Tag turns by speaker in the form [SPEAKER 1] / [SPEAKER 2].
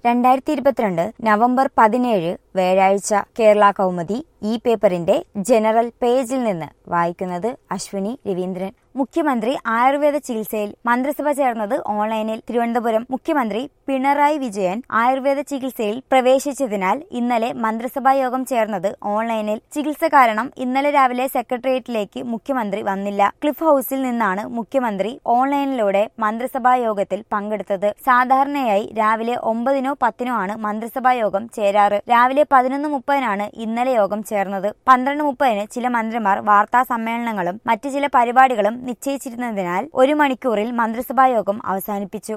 [SPEAKER 1] രണ്ടായിരത്തി ഇരുപത്തിരണ്ട് നവംബർ പതിനേഴ് വ്യാഴാഴ്ച കേരള കൗമുദി ഈ പേപ്പറിന്റെ ജനറൽ പേജിൽ നിന്ന് വായിക്കുന്നത് അശ്വിനി രവീന്ദ്രൻ മുഖ്യമന്ത്രി ആയുർവേദ ചികിത്സയിൽ മന്ത്രിസഭ ചേർന്നത് ഓൺലൈനിൽ തിരുവനന്തപുരം മുഖ്യമന്ത്രി പിണറായി വിജയൻ ആയുർവേദ ചികിത്സയിൽ പ്രവേശിച്ചതിനാൽ ഇന്നലെ മന്ത്രിസഭാ യോഗം ചേർന്നത് ഓൺലൈനിൽ ചികിത്സ കാരണം ഇന്നലെ രാവിലെ സെക്രട്ടേറിയറ്റിലേക്ക് മുഖ്യമന്ത്രി വന്നില്ല ക്ലിഫ് ഹൌസിൽ നിന്നാണ് മുഖ്യമന്ത്രി ഓൺലൈനിലൂടെ മന്ത്രിസഭാ യോഗത്തിൽ പങ്കെടുത്തത് സാധാരണയായി രാവിലെ ഒമ്പതിനോ പത്തിനോ ആണ് മന്ത്രിസഭാ യോഗം ചേരാറ് രാവിലെ പതിനൊന്ന് മുപ്പതിനാണ് ഇന്നലെ യോഗം ചേർന്നത് പന്ത്രണ്ട് മുപ്പതിന് ചില മന്ത്രിമാർ വാർത്താ സമ്മേളനങ്ങളും മറ്റു ചില പരിപാടികളും നിശ്ചയിച്ചിരുന്നതിനാൽ ഒരു മണിക്കൂറിൽ മന്ത്രിസഭാ യോഗം അവസാനിപ്പിച്ചു